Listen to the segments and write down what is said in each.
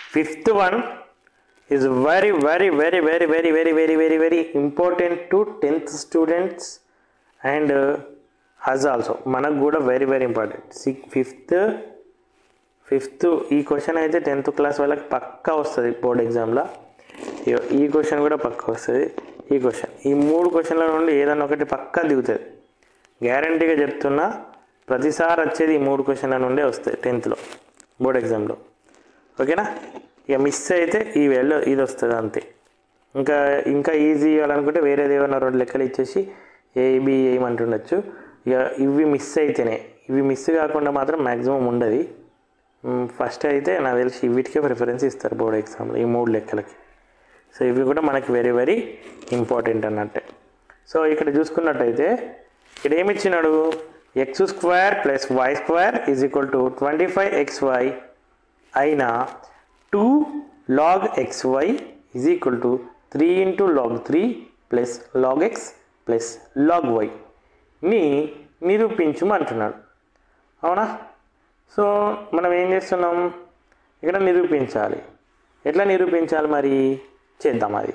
fifth one is very very very very very very very very very important to tenth students and has also మనకు కూడా very very important six fifth fifth ఈ question అయితే tenth class వాళ్ళకి పక్కా వస్తుంది board ఎగ్జామ్లో ఇగో ఈ question కూడా పక్కా వస్తుంది ఈ క్వశ్చన్ ఈ మూడు క్వశ్చన్ల నుండి ఏదన్నా ఒకటి పక్కా దిగుతుంది గ్యారంటీగా చెప్తున్నా ప్రతిసారి వచ్చేది ఈ మూడు క్వశ్చన్ల నుండే వస్తాయి టెన్త్లో బోర్డ్ ఎగ్జామ్లో ఓకేనా ఇక మిస్ అయితే ఈ వెళ్ళ ఇది వస్తుంది అంతే ఇంకా ఇంకా ఈజీ ఇవ్వాలనుకుంటే వేరేది ఏమన్నా రెండు లెక్కలు ఇచ్చేసి ఏబి ఏమంటుండొచ్చు ఇక ఇవి మిస్ అయితేనే ఇవి మిస్ కాకుండా మాత్రం మ్యాక్సిమం ఉండదు ఫస్ట్ అయితే నాకు తెలిసి వీటికే ప్రిఫరెన్స్ ఇస్తారు బోర్డ్ ఎగ్జామ్లో ఈ మూడు లెక్కలకి సో ఇవి కూడా మనకి వెరీ వెరీ ఇంపార్టెంట్ అన్నట్టే సో ఇక్కడ చూసుకున్నట్టయితే ఇక్కడ ఏమి ఇచ్చినాడు X square plus Y square is equal to twenty five X Y అయినా two log X Y is equal to three into log three plus log X plus log Y ని నిరూపించమంటున్నాడు అవునా సో మనం ఏం చేస్తున్నాం ఇక్కడ నిరూపించాలి ఎట్లా నిరూపించాలి మరి చేద్దాం అది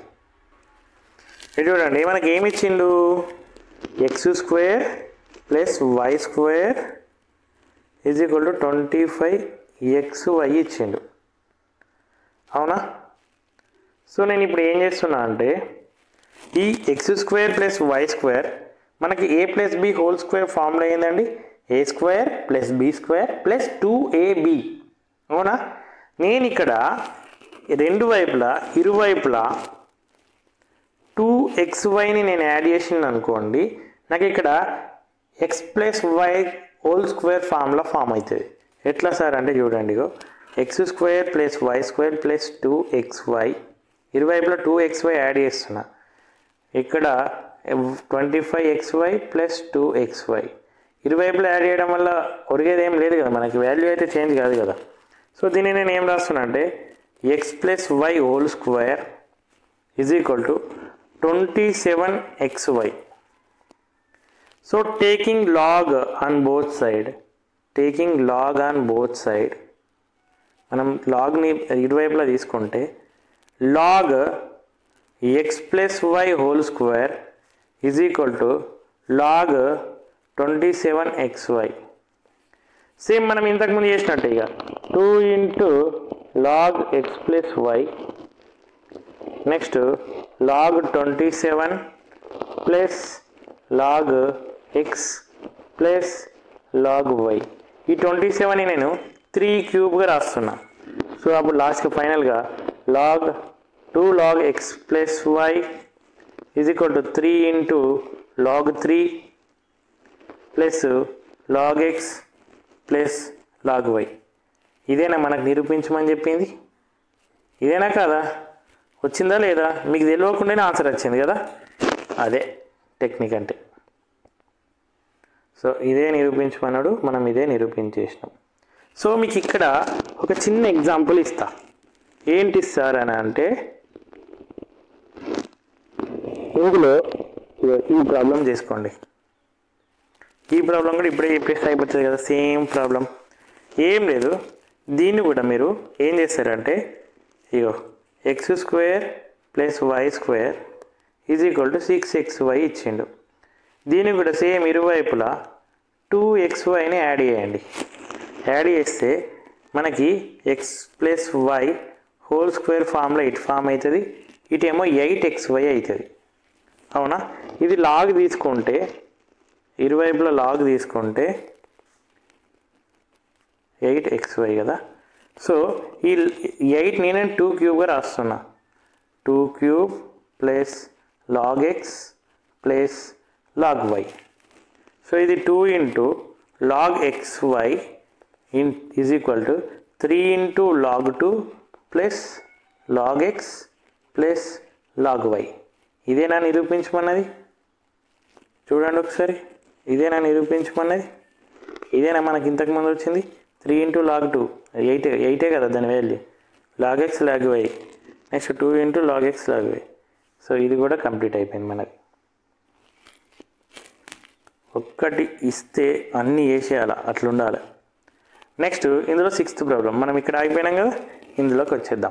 ఇది చూడండి మనకి ఏమి ఇచ్చిండు X square plus Y square is equal to twenty five X Y ఇచ్చిండు అవునా సో నేను ఇప్పుడు ఏం చేస్తున్నా అంటే ఈ X square plus Y square మనకి A plus B whole square formula అయిందండి A square plus B square plus two AB అవునా నేను ఇక్కడ రెండు వైపులా ఇరువైపులా టూ ఎక్స్ వైని నేను యాడ్ చేసిన అనుకోండి నాకు ఇక్కడ X plus Y whole square formula form అవుతుంది ఎట్లా సార్ అంటే చూడండి ఇగో X square plus Y square plus two X Y ఇరువైపులా టూ ఎక్స్ వై యాడ్ చేస్తున్నా ఇక్కడ twenty five X Y plus two X Y ఇరువైపులా యాడ్ చేయడం వల్ల ఒరిగేది ఏం లేదు కదా మనకి వాల్యూ అయితే చేంజ్ కాదు కదా సో దీన్ని నేను ఏం రాస్తున్నా అంటే X plus Y whole square is equal to twenty seven X Y so taking log on both side taking log on both side మనం లాగ్ని ఇరువైపులా తీసుకుంటే log X plus Y whole square is equal to log twenty seven X Y same మనం ఇంతకుముందు చేసినట్టు ఇక two into log X plus Y next log twenty seven plus log X plus log Y ఈ twenty seven నేను three క్యూబ్గా రాస్తున్నా so అప్పుడు లాస్ట్కి ఫైనల్గా log two log X plus Y is equal to three into log three plus log X plus log Y ఇదేనా మనకు నిరూపించమని చెప్పింది ఇదేనా కాదా వచ్చిందా లేదా మీకు తెలియకుండానే ఆన్సర్ వచ్చింది కదా అదే టెక్నిక్ అంటే సో ఇదే నిరూపించమన్నాడు మనం ఇదే నిరూపించేసినాం సో మీకు ఇక్కడ ఒక చిన్న ఎగ్జాంపుల్ ఇస్తా ఏంటి సార్ అని అంటే ఇందులో ఇదిగో ఈ ప్రాబ్లం చేసుకోండి ఈ ప్రాబ్లం కూడా ఇప్పుడే చెప్పేస్తే అయిపోతుంది కదా సేమ్ ప్రాబ్లం ఏం లేదు దీన్ని కూడా మీరు ఏం చేస్తారంటే ఇగో X square plus Y square is equal to six X Y ఇచ్చిండు దీన్ని కూడా సేమ్ ఇరువైపులా టూ ఎక్స్ వైని యాడ్ చేయండి యాడ్ చేస్తే మనకి X plus Y whole square ఫామ్లో ఇటు ఫామ్ అవుతుంది ఇటేమో ఎయిట్ ఎక్స్ వై అవుతుంది అవునా ఇది లాగ్ తీసుకుంటే ఇరువైపులా లాగ్ తీసుకుంటే ఎయిట్ ఎక్స్ వై కదా సో ఈ ఎయిట్ నేను టూ క్యూబ్గా రాస్తున్నా two cube plus log X plus log Y so ఇది two into log X Y in is equal to three into log two plus log X plus log Y ఇదేనా నిరూపించమన్నది చూడండి ఒకసారి ఇదేనా నిరూపించమన్నది ఇదేనా మనకి ఇంతకుముందు వచ్చింది three into log two eight ఎయిటే కదా దాని value log X log Y next two into log X log Y so ఇది కూడా కంప్లీట్ అయిపోయింది మనకి ఒక్కటి ఇస్తే అన్నీ వేసేయాలి అట్లా ఉండాలి నెక్స్ట్ ఇందులో సిక్స్త్ ప్రాబ్లం మనం ఇక్కడ ఆగిపోయినాం కదా ఇందులోకి వచ్చేద్దాం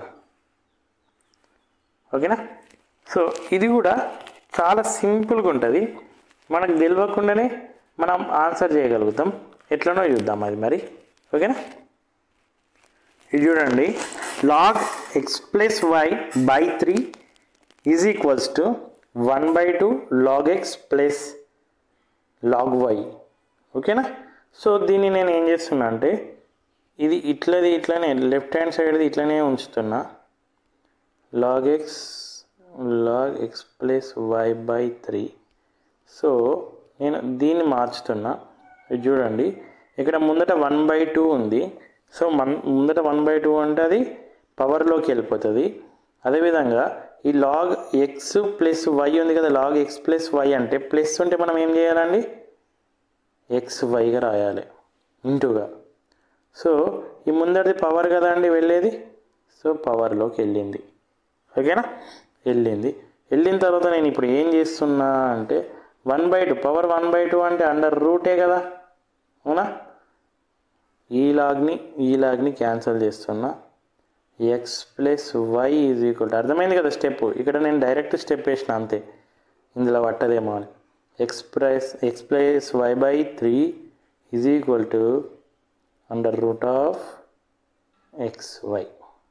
ఓకేనా సో ఇది కూడా చాలా సింపుల్గా ఉంటుంది మనకు తెలియకుండానే మనం ఆన్సర్ చేయగలుగుతాం ఎట్లనో చూద్దాం అది మరి ఓకేనా ఇది చూడండి log X plus Y by three is equals to one by two log X plus log Y ఓకేనా సో దీన్ని నేను ఏం చేస్తున్నా అంటే ఇది ఇట్లది ఇట్లనే లెఫ్ట్ హ్యాండ్ సైడ్ది ఇట్లనే ఉంచుతున్నా log X log X plus Y by three so నేను దీన్ని మార్చుతున్నా ఇది చూడండి ఇక్కడ ముందట వన్ బై టూ ఉంది సో మన్ ముందట వన్ బై టూ అంటే అది పవర్లోకి వెళ్ళిపోతుంది అదేవిధంగా ఈ లాగ్ ఎక్స్ ప్లస్ వై ఉంది కదా లాగ్ ఎక్స్ ప్లస్ వై అంటే ప్లస్ ఉంటే మనం ఏం చేయాలండి ఎక్స్ వైగా రాయాలి ఇంటూగా సో ఈ ముందరిది పవర్ కదా అండి వెళ్ళేది సో పవర్లోకి వెళ్ళింది ఓకేనా వెళ్ళింది వెళ్ళిన తర్వాత నేను ఇప్పుడు ఏం చేస్తున్నా అంటే one by two power one by two అంటే అండర్ రూటే కదా అవునా ఈ లాగ్ని ఈ లాగ్ని క్యాన్సిల్ చేస్తున్నా X plus Y is equal to అర్థమైంది కదా స్టెప్ ఇక్కడ నేను డైరెక్ట్ స్టెప్ వేసిన అంతే ఇందులో పట్టదేమో అని X plus X plus Y by three is equal to under root of X Y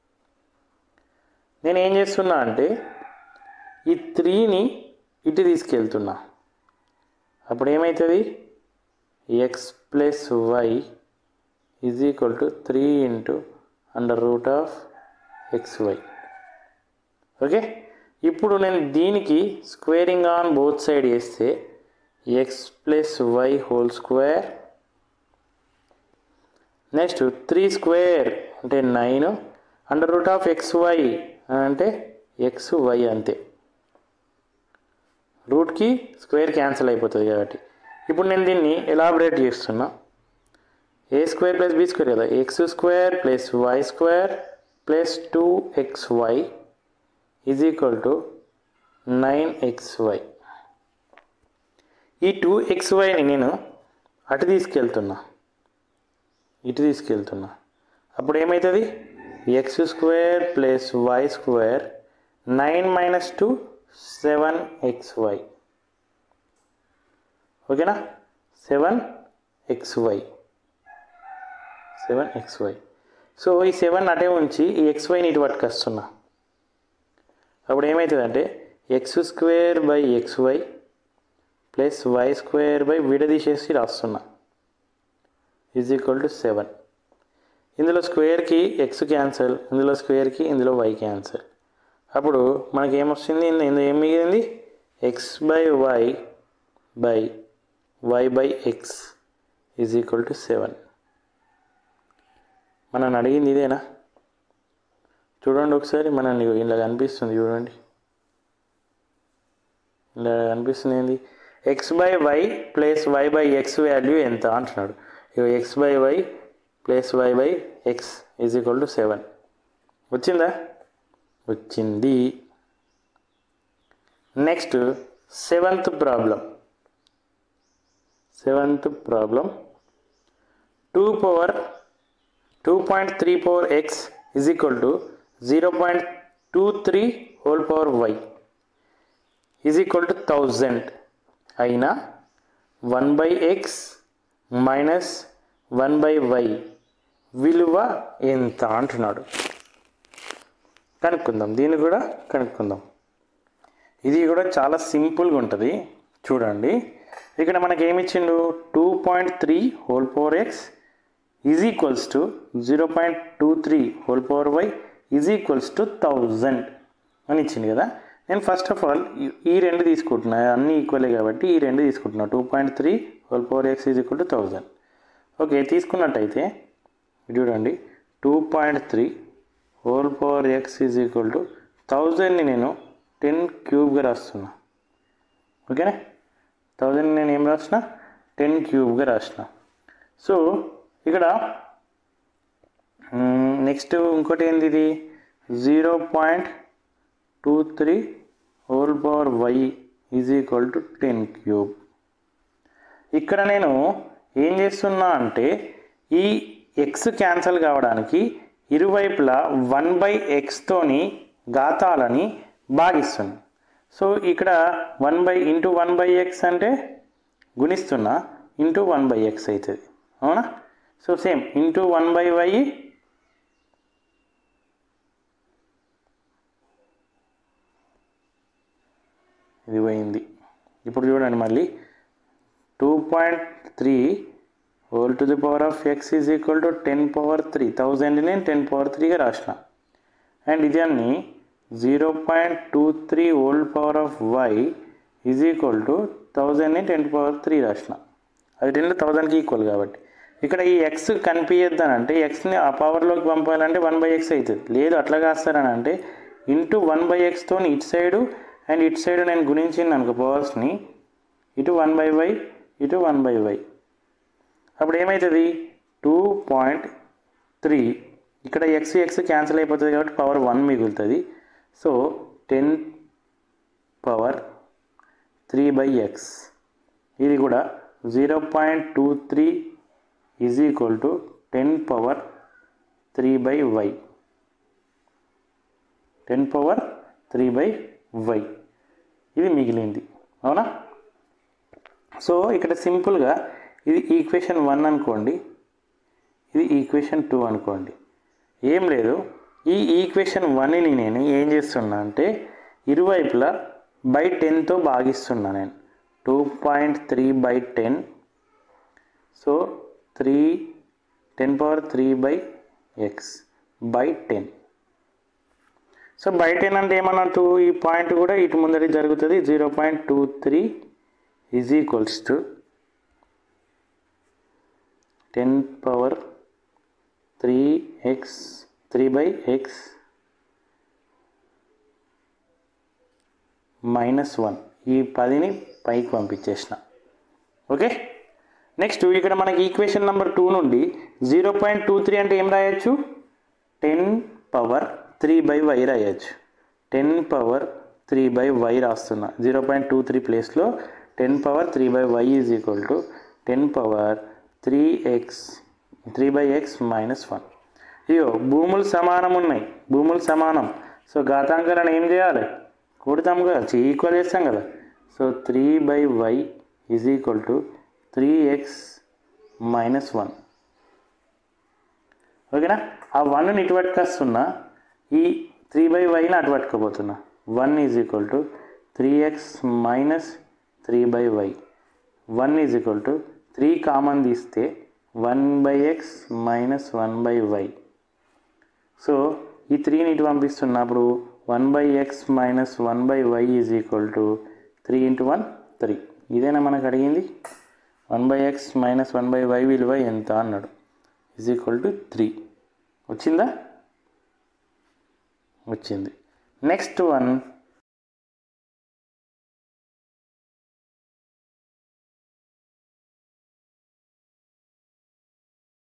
నేను ఏం చేస్తున్నా అంటే ఈ త్రీని ఇటు తీసుకెళ్తున్నా అప్పుడు ఏమవుతుంది X plus Y is equal to three into under root of X Y okay ఇప్పుడు నేను దీనికి స్క్వేరింగ్ ఆన్ బోత్ సైడ్ చేస్తే X plus Y whole square next three square అంటే nine under root of X Y అంటే X Y అంతే రూట్కి square cancel అయిపోతుంది కాబట్టి ఇప్పుడు నేను దీన్ని ఎలాబరేట్ చేస్తున్నా A square plus B square కదా X square plus Y square plus two X Y is equal to nine X Y ఈ టూ ఎక్స్ వైని నేను అటు తీసుకెళ్తున్నా ఇటు తీసుకెళ్తున్నా అప్పుడు ఏమవుతుంది X square plus Y square nine minus two seven X Y ఓకేనా seven X Y seven X Y so ఈ సెవెన్ అటే ఉంచి ఈ ఎక్స్ వైని ఇటు పట్టుకొస్తున్నా అప్పుడు ఏమవుతుందంటే X square by X Y plus Y square by విడదీసేసి రాస్తున్నా ఈజ్ ఈక్వల్ టు సెవెన్ ఇందులో స్క్వేర్కి ఎక్స్ క్యాన్సల్ ఇందులో స్క్వేర్కి ఇందులో వై క్యాన్సల్ అప్పుడు మనకి ఏమొస్తుంది ఇందులో ఏం మిగిలింది X by Y by Y by X is equal to seven మనం అడిగింది ఇదేనా చూడండి ఒకసారి మన ఇలా కనిపిస్తుంది చూడండి ఇలా కనిపిస్తుంది ఏంది X by Y plus Y by X value ఎంత అంటున్నాడు ఇక X by Y plus Y by X is equal to seven వచ్చిందా వచ్చింది next seventh problem seventh problem two power two point three power X is equal to zero point two three whole power Y is equal to thousand అయినా one by X minus one by Y విలువ ఎంత అంటున్నాడు కనుక్కుందాం దీన్ని కూడా కనుక్కుందాం ఇది కూడా చాలా సింపుల్గా ఉంటుంది చూడండి ఇక్కడ మనకి ఏమి ఇచ్చిండు two point three whole power X is equals to zero point two three whole power Y is equals to thousand అని ఇచ్చింది కదా నేను ఫస్ట్ ఆఫ్ ఆల్ ఈ రెండు తీసుకుంటున్నా అన్నీ ఈక్వలే కాబట్టి ఈ రెండు తీసుకుంటున్నా two point three whole power X is equal to thousand okay తీసుకున్నట్టయితే చూడండి two point three whole power X is equal to థౌజండ్ని నేను టెన్ క్యూబ్గా రాస్తున్నా ఓకేనా థౌజండ్ నేను ఏం రాసిన టెన్ క్యూబ్గా రాసిన సో ఇక్కడ నెక్స్ట్ ఇంకోటి ఏంది ఇది zero point two three whole power Y is equal to ten cube ఇక్కడ నేను ఏం చేస్తున్నా అంటే ఈ ఎక్స్ క్యాన్సల్ కావడానికి ఇరువైపులా వన్ బై ఎక్స్తోని ఘాతాలని భాగిస్తుంది సో ఇక్కడ one by into one by X అంటే గుణిస్తున్నా ఇంటూ వన్ బై ఎక్స్ అవుతుంది అవునా so same into one by Y ఇది పోయింది ఇప్పుడు చూడండి మళ్ళీ two point three whole to the power of X is equal to ten power three thousand నేను టెన్ పవర్ త్రీగా రాసిన అండ్ ఇదాన్ని zero point two three whole power of Y is equal to థౌజండ్ని టెన్ పవర్ త్రీ రాసిన అది రెండు థౌజండ్కి equal కాబట్టి ఇక్కడ ఈ ఎక్స్ కనిపించద్దానంటే ఎక్స్ని ఆ పవర్లోకి పంపాలంటే వన్ బై ఎక్స్ అవుతుంది లేదు అట్లా కాస్తారని అంటే ఇంటూ వన్ బై ఎక్స్తో ఇటు సైడు అండ్ ఇటు సైడ్ నేను గుణించింది అనుకో పవర్స్ని ఇటు వన్ బై వై ఇటు వన్ బై వై అప్పుడు ఏమవుతుంది టూ పాయింట్ త్రీ ఇక్కడ ఎక్స్ ఎక్స్ క్యాన్సిల్ అయిపోతుంది కాబట్టి పవర్ వన్ మిగులుతుంది so ten power three by X ఇది కూడా zero point two three is equal to ten power three by Y ten power three by Y ఇది మిగిలింది అవునా so ఇక్కడ సింపుల్గా ఇది ఈక్వేషన్ వన్ అనుకోండి ఇది ఈక్వేషన్ టూ అనుకోండి ఏం లేదు ఈ ఈక్వేషన్ వన్ని నేను ఏం చేస్తున్నా అంటే ఇరువైపులా బై టెన్తో భాగిస్తున్నా నేను two point three by ten so three ten power three by x by ten so by ten అంటే ఏమన్నట్టు ఈ పాయింట్ కూడా ఇటు ముందరి జరుగుతుంది zero point two three is equals to ten power three X three by X minus one ఈ పదిని పైకి పంపించేసిన ఓకే నెక్స్ట్ ఇక్కడ మనకి ఈక్వేషన్ నెంబర్ టూ నుండి జీరో పాయింట్ టూ త్రీ అంటే ఏం రాయొచ్చు ten power three by y రాయొచ్చు ten power three by Y రాస్తున్నా జీరో పాయింట్ టూ త్రీ ప్లేస్లో ten power three by Y is equal to ten power three X three by X minus one అయ్యో భూములు సమానం ఉన్నాయి భూములు సమానం so ఘాతాంకాలను ఏం చేయాలి కూడతాం కదా ఈక్వల్ చేస్తాం కదా so three by Y is equal to three X minus one ఓకేనా ఆ వన్ని ఇటు పట్టుకొస్తున్నా ఈ త్రీ బై వైని అటు పట్టుకోబోతున్నా one is equal to three X minus three by Y one is equal to three common తీస్తే one by X minus one by Y so ఈ త్రీని ఇటు పంపిస్తున్నప్పుడు one by X minus one by Y is equal to three into one three ఇదేనా మనకు అడిగింది one by X minus one by Y విలువ ఎంత అన్నాడు ఈజ్ ఈక్వల్ టు త్రీ వచ్చిందా వచ్చింది నెక్స్ట్ వన్